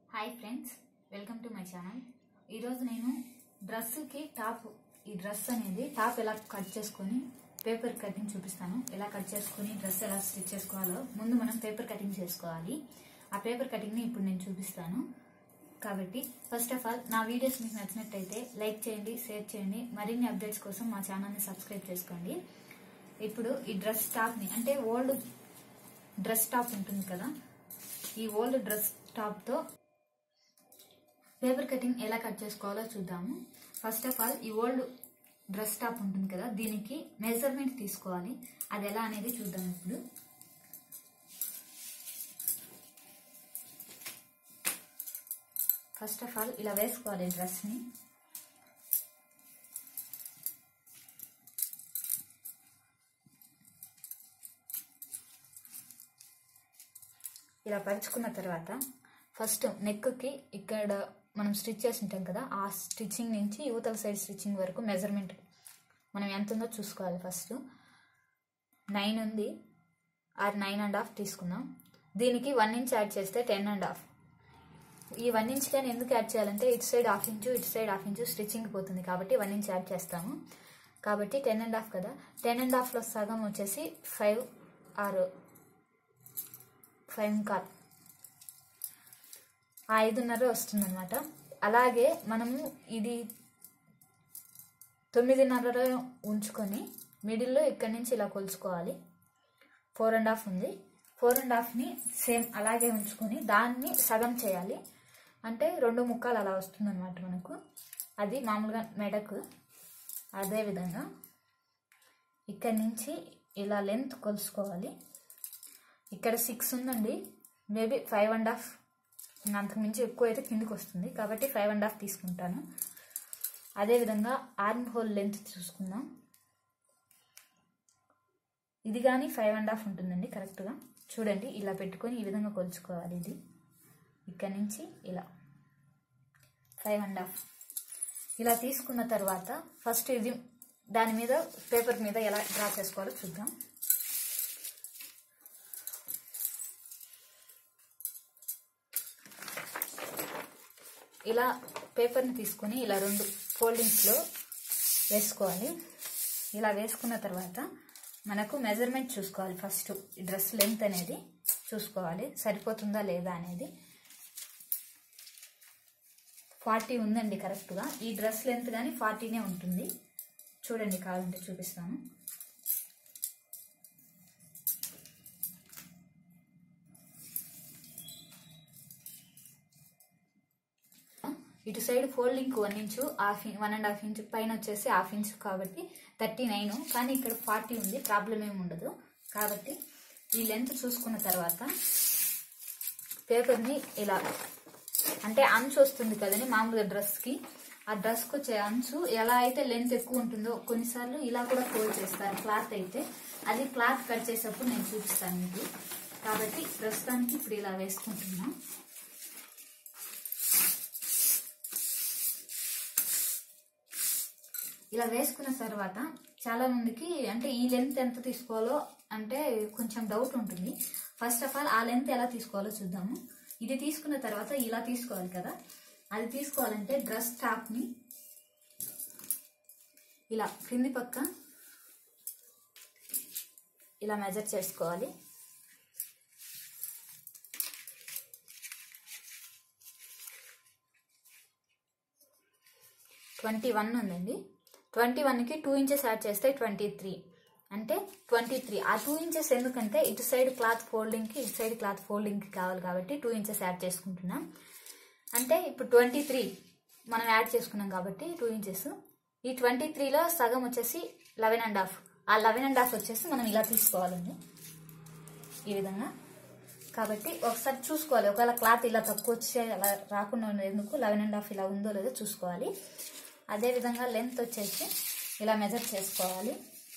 hi friends welcome to my channel ఈరోజు నేను డ్రెస్కి టాప్ ఈ డ్రెస్ అనేది టాప్ ఎలా కట్ చేసుకొని పేపర్ కటింగ్ చూపిస్తాను ఎలా కట్ చేసుకొని డ్రెస్ ఎలా స్టిచ్ చేసుకోవాలో ముందు మనం పేపర్ కటింగ్ చేసుకోవాలి ఆ పేపర్ కటింగ్ని ఇప్పుడు నేను చూపిస్తాను కాబట్టి ఫస్ట్ ఆఫ్ ఆల్ నా వీడియోస్ మీకు నచ్చినట్టయితే లైక్ చేయండి షేర్ చేయండి మరిన్ని అప్డేట్స్ కోసం మా ఛానల్ని సబ్స్క్రైబ్ చేసుకోండి ఇప్పుడు ఈ డ్రెస్ టాప్ని అంటే ఓల్డ్ డ్రెస్ టాప్ ఉంటుంది కదా ఈ ఓల్డ్ డ్రెస్ టాప్తో పేపర్ కటింగ్ ఎలా కట్ చేసుకోవాలో చూద్దాము ఫస్ట్ ఆఫ్ ఆల్ ఈ ఓల్డ్ డ్రెస్ టాప్ ఉంటుంది కదా దీనికి మెజర్మెంట్ తీసుకోవాలి అది ఎలా అనేది చూద్దాం ఇప్పుడు ఫస్ట్ ఆఫ్ ఆల్ ఇలా వేసుకోవాలి డ్రెస్ని ఇలా పరుచుకున్న తర్వాత ఫస్ట్ నెక్కి ఇక్కడ మనం స్టిచ్ చేసి ఉంటాం కదా ఆ స్టిచ్చింగ్ నుంచి యువతల సైడ్ స్టిచ్చింగ్ వరకు మెజర్మెంట్ మనం ఎంత ఉందో చూసుకోవాలి ఫస్ట్ నైన్ ఉంది అది నైన్ అండ్ హాఫ్ తీసుకుందాం దీనికి వన్ ఇంచ్ యాడ్ చేస్తే టెన్ అండ్ హాఫ్ ఈ వన్ ఇంచ్ కానీ ఎందుకు యాడ్ చేయాలంటే ఇటు సైడ్ హాఫ్ ఇంచు ఇటు సైడ్ హాఫ్ ఇంచు స్టిచ్చింగ్ పోతుంది కాబట్టి వన్ ఇంచ్ యాడ్ చేస్తాము కాబట్టి టెన్ అండ్ హాఫ్ కదా టెన్ అండ్ హాఫ్లో సగం వచ్చేసి ఫైవ్ ఆరు ఫైవ్ కాల్ ఆ ఐదున్నర వస్తుందన్నమాట అలాగే మనము ఇది తొమ్మిదిన్నర ఉంచుకొని మిడిల్లో ఇక్కడి నుంచి ఇలా కొలుచుకోవాలి ఫోర్ అండ్ హాఫ్ ఉంది ఫోర్ అండ్ హాఫ్ని సేమ్ అలాగే ఉంచుకొని దాన్ని సగం చేయాలి అంటే రెండు ముక్కలు అలా వస్తుందన్నమాట మనకు అది మామూలుగా మెడకు అదేవిధంగా ఇక్కడి నుంచి ఇలా లెంత్ కొలుసుకోవాలి ఇక్కడ సిక్స్ ఉందండి మేబీ ఫైవ్ అండ్ హాఫ్ అంతకుమించి ఎక్కువ అయితే కిందికి వస్తుంది కాబట్టి ఫైవ్ అండ్ హాఫ్ తీసుకుంటాను అదేవిధంగా ఆర్మ్ హోల్ లెంత్ చూసుకుందాం ఇది కానీ ఫైవ్ అండ్ హాఫ్ ఉంటుందండి కరెక్ట్గా చూడండి ఇలా పెట్టుకొని ఈ విధంగా కొలుచుకోవాలి ఇది ఇక్కడ నుంచి ఇలా ఫైవ్ అండ్ హాఫ్ ఇలా తీసుకున్న తర్వాత ఫస్ట్ ఇది దాని మీద పేపర్ మీద ఎలా డ్రా చేసుకోవాలో చూద్దాం ఇలా పేపర్ని తీసుకొని ఇలా రెండు ఫోల్డింగ్స్లో వేసుకోవాలి ఇలా వేసుకున్న తర్వాత మనకు మెజర్మెంట్ చూసుకోవాలి ఫస్ట్ ఈ డ్రెస్ లెంత్ అనేది చూసుకోవాలి సరిపోతుందా లేదా అనేది ఫార్టీ ఉందండి కరెక్ట్గా ఈ డ్రెస్ లెంత్ కానీ ఫార్టీనే ఉంటుంది చూడండి కావాలంటే చూపిస్తాను ఇటు side folding one inch half one and half inch పైన వచ్చేసి హాఫ్ ఇంచ్ కాబట్టి థర్టీ నైన్ కానీ ఇక్కడ ఫార్టీ ఉంది ప్రాబ్లం ఏమి ఉండదు కాబట్టి ఈ లెంత్ చూసుకున్న తర్వాత పేపర్ని ఇలా అంటే అంచు వస్తుంది కదండి మామూలుగా డ్రెస్కి ఆ డ్రెస్కి వచ్చే అంచు ఎలా అయితే లెంత్ ఎక్కువ ఉంటుందో కొన్నిసార్లు ఇలా కూడా ఫోల్డ్ చేస్తారు క్లాత్ అయితే అది క్లాత్ కట్ చేసేటప్పుడు నేను చూపిస్తాను మీకు కాబట్టి ప్రస్తుతానికి ఇప్పుడు ఇలా వేసుకుంటున్నాం ఇలా వేసుకున్న తర్వాత చాలా మందికి అంటే ఈ లెంత్ ఎంత తీసుకోవాలో అంటే కొంచెం డౌట్ ఉంటుంది ఫస్ట్ ఆఫ్ ఆల్ ఆ లెంత్ ఎలా తీసుకోవాలో చూద్దాము ఇది తీసుకున్న తర్వాత ఇలా తీసుకోవాలి కదా అది తీసుకోవాలంటే డ్రెస్ టాప్ని ఇలా క్రింది పక్క ఇలా మెజర్ చేసుకోవాలి ట్వంటీ వన్ ఉందండి ట్వంటీ వన్కి టూ ఇంచెస్ యాడ్ చేస్తే ట్వంటీ త్రీ అంటే ట్వంటీ త్రీ ఆ టూ ఇంచెస్ ఎందుకంటే ఇటు సైడ్ క్లాత్ ఫోల్డింగ్కి ఇటు సైడ్ క్లాత్ ఫోల్డింగ్కి కావాలి కాబట్టి టూ ఇంచెస్ యాడ్ చేసుకుంటున్నాం అంటే ఇప్పుడు ట్వంటీ త్రీ మనం యాడ్ చేసుకున్నాం కాబట్టి టూ ఇంచెస్ ఈ ట్వంటీ త్రీలో సగం వచ్చేసి లెవెన్ అండ్ హాఫ్ ఆ లెవెన్ అండ్ హాఫ్ వచ్చేసి మనం ఇలా తీసుకోవాలండి ఈ విధంగా కాబట్టి ఒకసారి చూసుకోవాలి ఒకవేళ క్లాత్ ఇలా తక్కువ వచ్చే అలా రాకుండా ఉండేందుకు లెవెన్ అండ్ హాఫ్ ఇలా ఉందో లేదో చూసుకోవాలి అదేవిధంగా లెంత్ వచ్చేసి ఇలా మెజర్ చేసుకోవాలి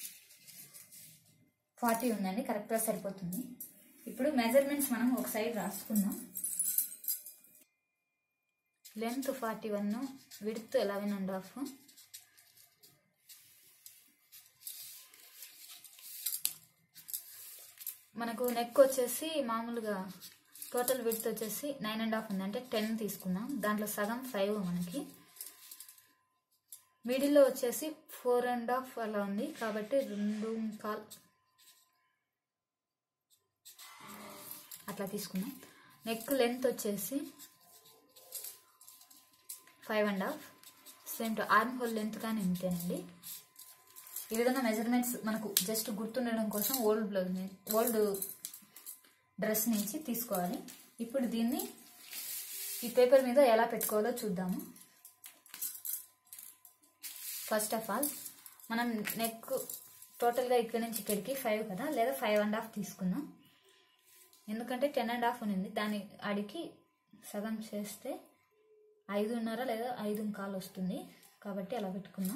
ఫార్టీ ఉందండి కరెక్ట్గా సరిపోతుంది ఇప్పుడు మెజర్మెంట్స్ మనం ఒక సైడ్ రాసుకుందాం length forty one width eleven and half మనకు నెక్ వచ్చేసి మామూలుగా టోటల్ విడ్త్ వచ్చేసి నైన్ అండ్ హాఫ్ ఉంది అంటే టెన్ తీసుకుందాం దాంట్లో సగం ఫైవ్ మనకి మిడిల్లో వచ్చేసి ఫోర్ అండ్ హాఫ్ అలా ఉంది కాబట్టి రెండు కాల్ అట్లా తీసుకున్నాం నెక్ లెంత్ వచ్చేసి five and half same to armhole length కానీ ఇంతేనండి ఈ విధంగా మెజర్మెంట్స్ మనకు జస్ట్ గుర్తుండడం కోసం ఓల్డ్ బ్లౌజ్ ఓల్డ్ డ్రెస్ నుంచి తీసుకోవాలి ఇప్పుడు దీన్ని ఈ పేపర్ మీద ఎలా పెట్టుకోవాలో చూద్దాము ఫస్ట్ ఆఫ్ ఆల్ మనం నెక్ టోటల్గా ఇక్కడ నుంచి ఇక్కడికి ఫైవ్ కదా లేదా ఫైవ్ అండ్ హాఫ్ తీసుకుందాం ఎందుకంటే టెన్ అండ్ హాఫ్ ఉంది దాని అడిగి సగం చేస్తే ఐదున్నర లేదా ఐదు కాలు వస్తుంది కాబట్టి అలా పెట్టుకుందాం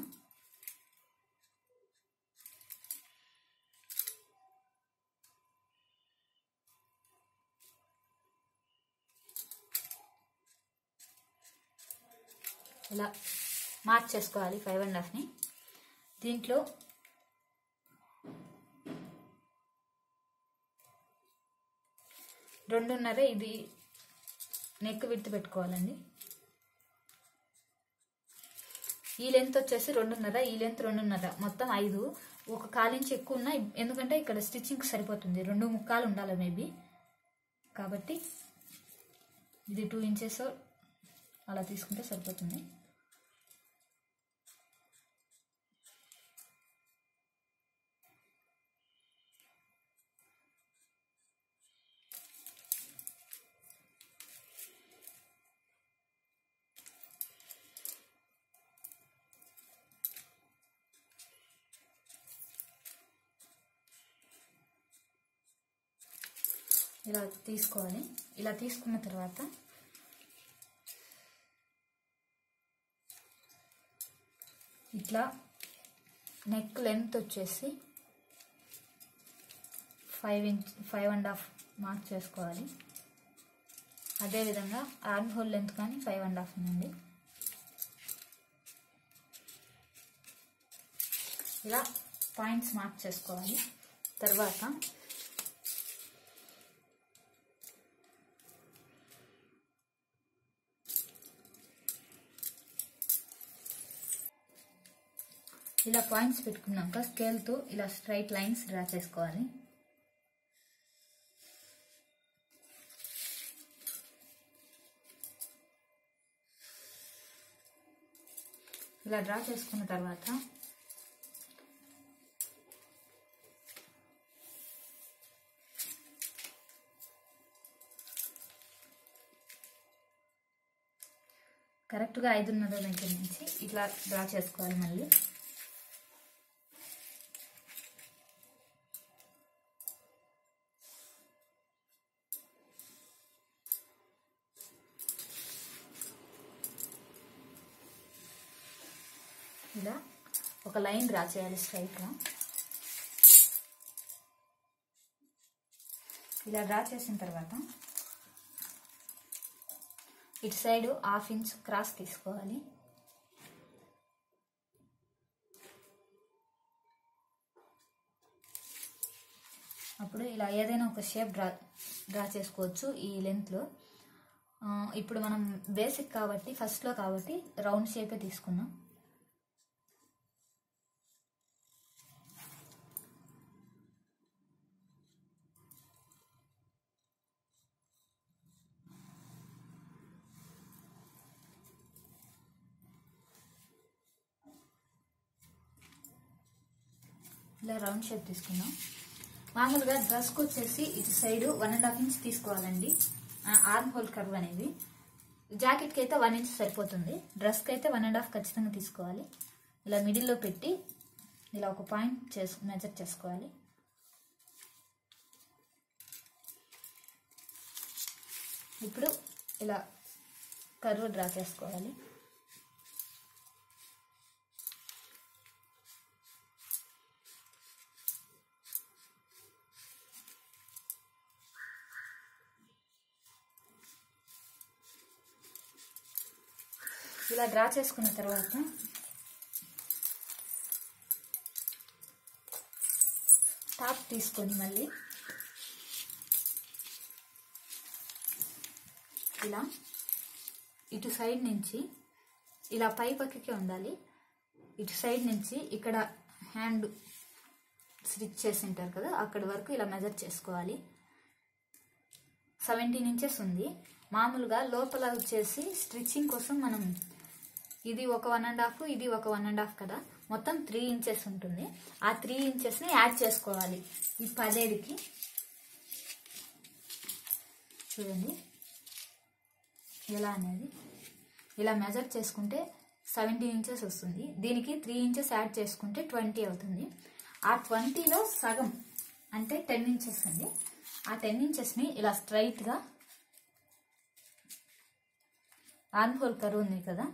ఇలా మార్క్ చేసుకోవాలి ఫైవ్ అండ్ హాఫ్ని దీంట్లో రెండున్నర ఇది నెక్ విడ్త్ పెట్టుకోవాలండి ఈ లెంత్ వచ్చేసి రెండున్నర ఈ లెంత్ రెండున్నర మొత్తం ఐదు ఒక కాలించి ఎక్కువ ఉన్నా ఎందుకంటే ఇక్కడ స్టిచ్చింగ్ సరిపోతుంది రెండు ముక్కాలు ఉండాలి మేబీ కాబట్టి ఇది టూ ఇంచెస్ అలా తీసుకుంటే సరిపోతుంది ఇలా తీసుకోవాలి ఇలా తీసుకున్న తర్వాత ఇట్లా నెక్ లెంత్ వచ్చేసి five inch five and half mark చేసుకోవాలి అదేవిధంగా ఆర్మ్ హోల్ లెంత్ కానీ ఫైవ్ అండ్ హాఫ్ ఉందండి ఇలా పాయింట్స్ మార్క్ చేసుకోవాలి తర్వాత ఇలా పాయింట్స్ పెట్టుకున్నాక స్కేల్తో ఇలా స్ట్రైట్ లైన్స్ డ్రా చేసుకోవాలి ఇలా డ్రా చేసుకున్న తర్వాత కరెక్ట్గా ఐదున్నర దగ్గర నుంచి ఇట్లా డ్రా చేసుకోవాలి మళ్ళీ ఇలా ఒక లైన్ డ్రా చేయాలి స్ట్రైట్గా ఇలా డ్రా చేసిన తర్వాత ఇటు సైడ్ హాఫ్ ఇంచ్ క్రాస్ తీసుకోవాలి అప్పుడు ఇలా ఏదైనా ఒక షేప్ డ్రా డ్రా చేసుకోవచ్చు ఈ లెంత్లో ఇప్పుడు మనం బేసిక్ కాబట్టి ఫస్ట్లో కాబట్టి రౌండ్ షేపే తీసుకున్నాం ఇలా రౌండ్ షేప్ తీసుకున్నాం మామూలుగా డ్రెస్కి వచ్చేసి ఇటు side one and half inch తీసుకోవాలండి ఆర్మ్ హోల్ కర్వ్ అనేది జాకెట్కి అయితే వన్ ఇంచ్ సరిపోతుంది డ్రెస్కి అయితే వన్ అండ్ హాఫ్ ఖచ్చితంగా తీసుకోవాలి ఇలా మిడిల్లో పెట్టి ఇలా ఒక పాయింట్ చేసు మెజర్ చేసుకోవాలి ఇప్పుడు ఇలా కర్వ్ డ్రా చేసుకోవాలి ఇలా డ్రా చేసుకున్న తర్వాత టాప్ తీసుకొని మళ్ళీ ఇలా ఇటు సైడ్ నుంచి ఇలా పై పక్కకే ఉండాలి ఇటు సైడ్ నుంచి ఇక్కడ హ్యాండ్ స్టిచ్ చేసి ఉంటారు కదా అక్కడి వరకు ఇలా మెజర్ చేసుకోవాలి సెవెంటీన్ ఇంచెస్ ఉంది మామూలుగా లోపల వచ్చేసి స్టిచ్చింగ్ కోసం మనం ఇది ఒక వన్ అండ్ హాఫ్ ఇది ఒక వన్ అండ్ హాఫ్ కదా మొత్తం త్రీ ఇంచెస్ ఉంటుంది ఆ త్రీ ఇంచెస్ని యాడ్ చేసుకోవాలి ఈ పదేడికి చూడండి ఎలా అనేది ఇలా మెజర్ చేసుకుంటే సెవెంటీన్ ఇంచెస్ వస్తుంది దీనికి త్రీ ఇంచెస్ యాడ్ చేసుకుంటే ట్వంటీ అవుతుంది ఆ ట్వంటీలో సగం అంటే టెన్ ఇంచెస్ అండి ఆ టెన్ ఇంచెస్ని ఇలా స్ట్రైట్గా ఆర్మ్ హోల్ కరువు ఉంది కదా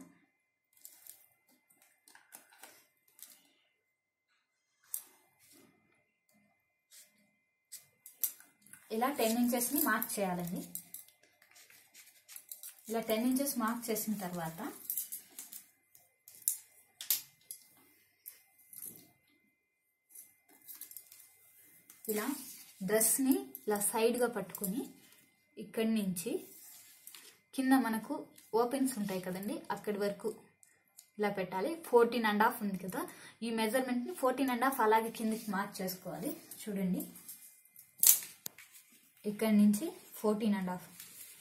ఇలా టెన్ ఇంచెస్ని మార్క్ చేయాలండి ఇలా టెన్ ఇంచెస్ మార్క్ చేసిన తర్వాత ఇలా డ్రెస్ని ఇలా సైడ్గా పట్టుకుని ఇక్కడి నుంచి కింద మనకు ఓపెన్స్ ఉంటాయి కదండి అక్కడి వరకు ఇలా పెట్టాలి ఫోర్టీన్ అండ్ హాఫ్ ఉంది కదా ఈ మెజర్మెంట్ని ఫోర్టీన్ అండ్ హాఫ్ అలాగే కిందకి మార్క్ చేసుకోవాలి చూడండి ఇక్కడి నుంచి fourteen and half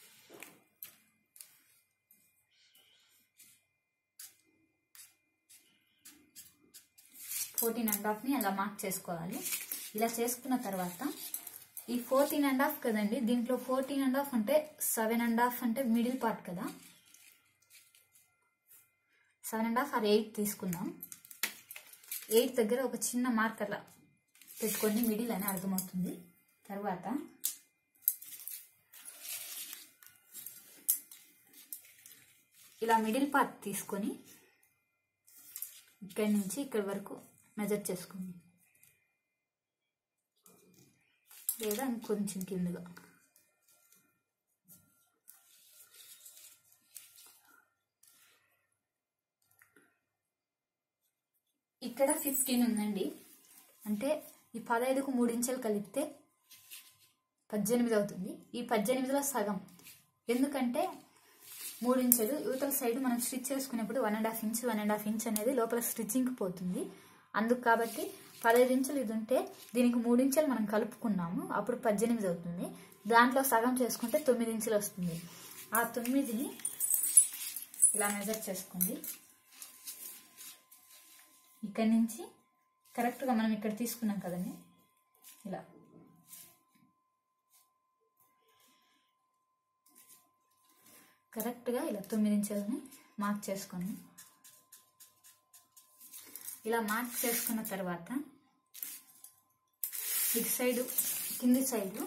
fourteen and హాఫ్ని అలా మార్క్ చేసుకోవాలి ఇలా చేసుకున్న తర్వాత ఈ ఫోర్టీన్ అండ్ హాఫ్ కదండి దీంట్లో ఫోర్టీన్ అండ్ హాఫ్ అంటే సెవెన్ అండ్ హాఫ్ అంటే మిడిల్ పార్ట్ కదా seven and half or eight తీసుకుందాం ఎయిట్ దగ్గర ఒక చిన్న మార్క్ అలా పెట్టుకొని మిడిల్ అని అర్థమవుతుంది తర్వాత ఇలా మిడిల్ పార్ట్ తీసుకొని ఇక్కడి నుంచి ఇక్కడి వరకు మెజర్ చేసుకోండి లేదా ఇంకొంచెం కిందగా ఇక్కడ ఫిఫ్టీన్ ఉందండి అంటే ఈ పదహైదుకు మూడు ఇంచెలు కలిపితే పద్దెనిమిది అవుతుంది ఈ పద్దెనిమిదిలో సగం ఎందుకంటే మూడు ఇంచులు యువతల సైడ్ మనం స్టిచ్ చేసుకునేప్పుడు one and half inch one and half inch అనేది లోపల స్టిచ్చింగ్కి పోతుంది అందుకు కాబట్టి పదహైదు ఇంచులు ఇది ఉంటే దీనికి మూడు ఇంచులు మనం కలుపుకున్నాము అప్పుడు పద్దెనిమిది అవుతుంది దాంట్లో సగం చేసుకుంటే తొమ్మిది ఇంచులు వస్తుంది ఆ తొమ్మిదిని ఇలా మెజర్ చేసుకోండి ఇక్కడి నుంచి కరెక్ట్గా మనం ఇక్కడ తీసుకున్నాం కదండి ఇలా కరెక్ట్గా ఇలా తొమ్మిది ఇంచులని మార్క్ చేసుకోండి ఇలా మార్క్ చేసుకున్న తర్వాత ఇటు సైడు కింది సైడు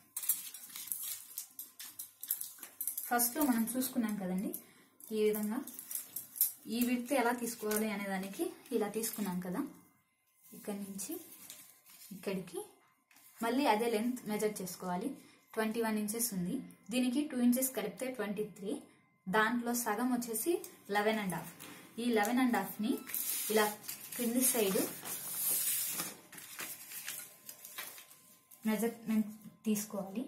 ఫస్ట్లో మనం చూసుకున్నాం కదండి ఈ విధంగా ఈ విడ్త్ ఎలా తీసుకోవాలి అనే దానికి ఇలా తీసుకున్నాం కదా ఇక్కడి నుంచి ఇక్కడికి మళ్ళీ అదే లెంత్ మెజర్ చేసుకోవాలి ట్వంటీ వన్ ఇంచెస్ ఉంది దీనికి టూ ఇంచెస్ కలిపితే ట్వంటీ త్రీ దాంట్లో సగం వచ్చేసి లెవెన్ అండ్ హాఫ్ ఈ లెవెన్ అండ్ హాఫ్ని ఇలా కింది సైడ్ మెజర్మెంట్ తీసుకోవాలి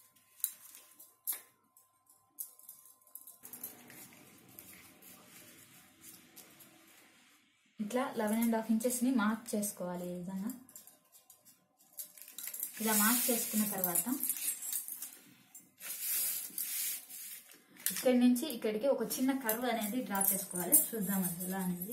ఇట్లా లెవెన్ అండ్ హాఫ్ ఇంచెస్ని మార్క్ చేసుకోవాలి ఈ విధంగా ఇలా మార్క్ చేసుకున్న తర్వాత ఇక్కడి నుంచి ఇక్కడికి ఒక చిన్న కర్వ్ అనేది డ్రా చేసుకోవాలి చూద్దాం అది ఎలా అనేది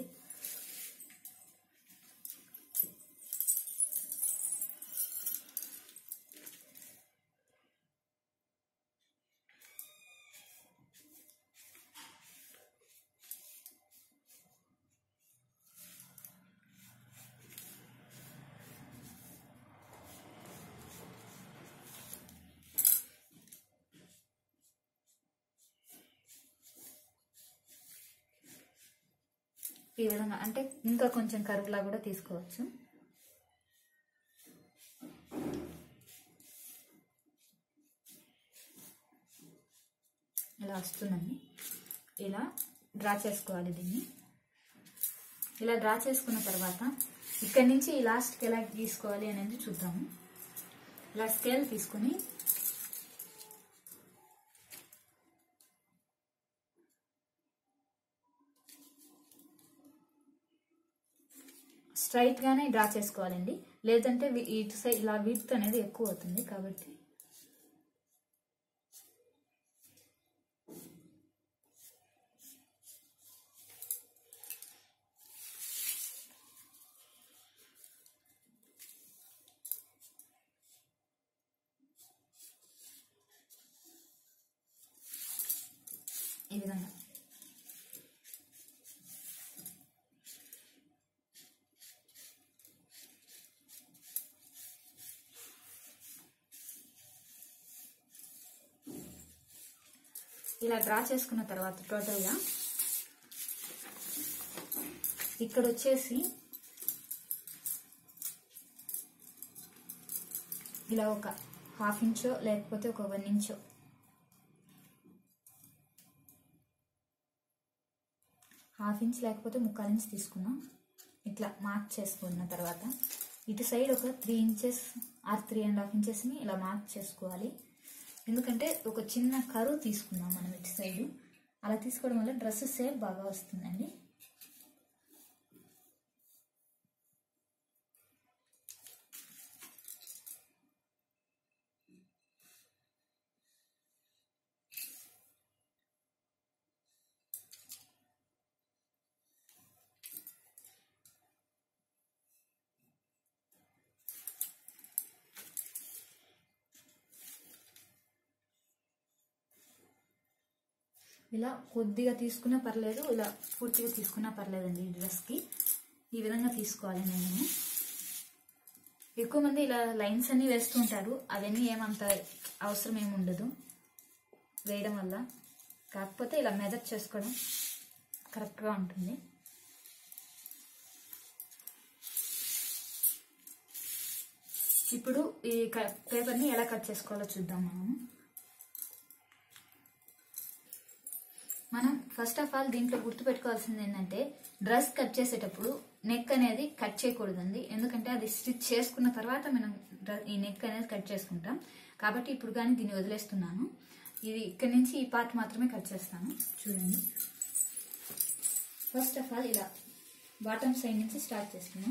ఈ విధంగా అంటే ఇంకా కొంచెం కరువులా కూడా తీసుకోవచ్చు ఇలా వస్తుందండి ఇలా డ్రా చేసుకోవాలి దీన్ని ఇలా డ్రా చేసుకున్న తర్వాత ఇక్కడి నుంచి ఈ లాస్ట్కి ఎలా తీసుకోవాలి అనేది చూద్దాము ఇలా స్కేల్ తీసుకొని స్ట్రైట్ గానే డ్రా చేసుకోవాలండి లేదంటే వి- ఇటు సైడ్ ఇలా విత్ అనేది ఎక్కువ అవుతుంది కాబట్టి ఈ విధంగా ఇలా డ్రా చేసుకున్న తర్వాత టోటల్గా ఇక్కడ వచ్చేసి ఇలా ఒక హాఫ్ ఇంచో లేకపోతే ఒక వన్ ఇంచో హాఫ్ ఇంచ్ లేకపోతే ముక్కాలు ఇంచ్ తీసుకున్నాం ఇట్లా మార్క్ చేసుకున్న తర్వాత ఇటు సైడ్ ఒక three inches or three and half ఇంచెస్ని ఇలా మార్క్ చేసుకోవాలి ఎందుకంటే ఒక చిన్న కరువు తీసుకున్నాం మనం ఇటు సైడ్ అలా తీసుకోవడం వల్ల డ్రెస్ సేప్ బాగా వస్తుందండి ఇలా కొద్దిగా తీసుకున్నా పర్లేదు ఇలా పూర్తిగా తీసుకున్నా పర్లేదండి ఈ డ్రెస్కి ఈ విధంగా తీసుకోవాలి నేను ఎక్కువ మంది ఇలా లైన్స్ అన్ని వేస్తుంటారు అవన్నీ ఏమంత అవసరం ఏమి ఉండదు వేయడం వల్ల కాకపోతే ఇలా మెజర్ చేసుకోవడం కరెక్ట్గా ఉంటుంది ఇప్పుడు ఈ పేపర్ని ఎలా కట్ చేసుకోవాలో చూద్దాం మనము మనం ఫస్ట్ ఆఫ్ ఆల్ దీంట్లో గుర్తుపెట్టుకోవాల్సింది ఏంటంటే డ్రెస్ కట్ చేసేటప్పుడు నెక్ అనేది కట్ చేయకూడదండి ఎందుకంటే అది స్టిచ్ చేసుకున్న తర్వాత మనం డ్ర- ఈ నెక్ అనేది కట్ చేసుకుంటాం కాబట్టి ఇప్పుడు కానీ దీన్ని వదిలేస్తున్నాను ఇది ఇక్కడ నుంచి ఈ పార్ట్ మాత్రమే కట్ చేస్తాను చూడండి ఫస్ట్ ఆఫ్ ఆల్ ఇలా బాటమ్ సైడ్ నుంచి స్టార్ట్ చేస్తున్నాం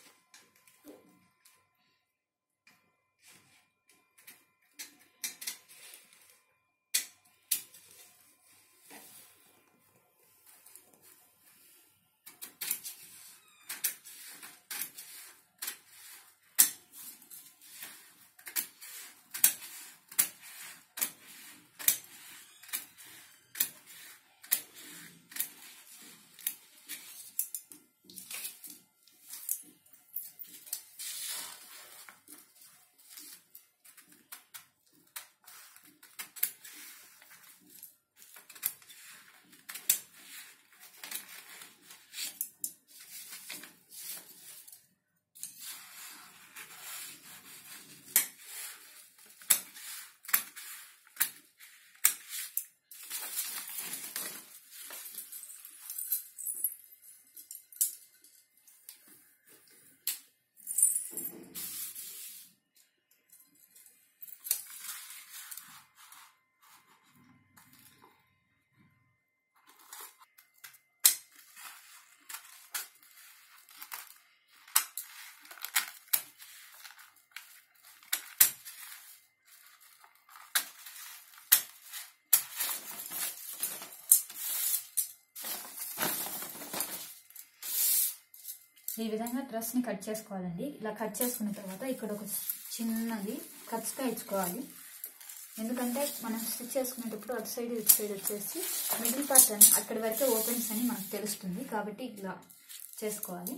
ఈ విధంగా డ్రెస్ని కట్ చేసుకోవాలండి ఇలా కట్ చేసుకున్న తర్వాత ఇక్కడ ఒక చిన్నది ఖర్చుగా ఇచ్చుకోవాలి ఎందుకంటే మనం స్టిచ్ చేసుకునేటప్పుడు అటు సైడ్ ఇటు సైడ్ వచ్చేసి మిడిల్ పార్ట్ అని అక్కడి వరకే ఓపెన్స్ అని మనకు తెలుస్తుంది కాబట్టి ఇలా చేసుకోవాలి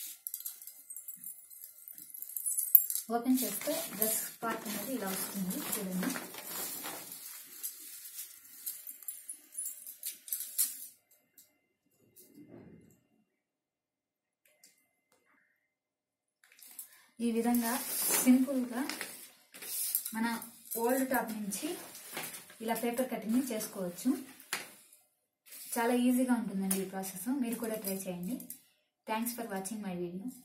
ఓపెన్ చేస్తే డ్రెస్ పార్ట్ అనేది ఇలా వస్తుంది చూడండి ఈ విధంగా సింపుల్గా మన ఓల్డ్ టాప్ నుంచి ఇలా పేపర్ కటింగ్ చేసుకోవచ్చు చాలా ఈజీగా ఉంటుందండి ఈ ప్రాసెస్ మీరు కూడా ట్రై చేయండి thanks for watching my video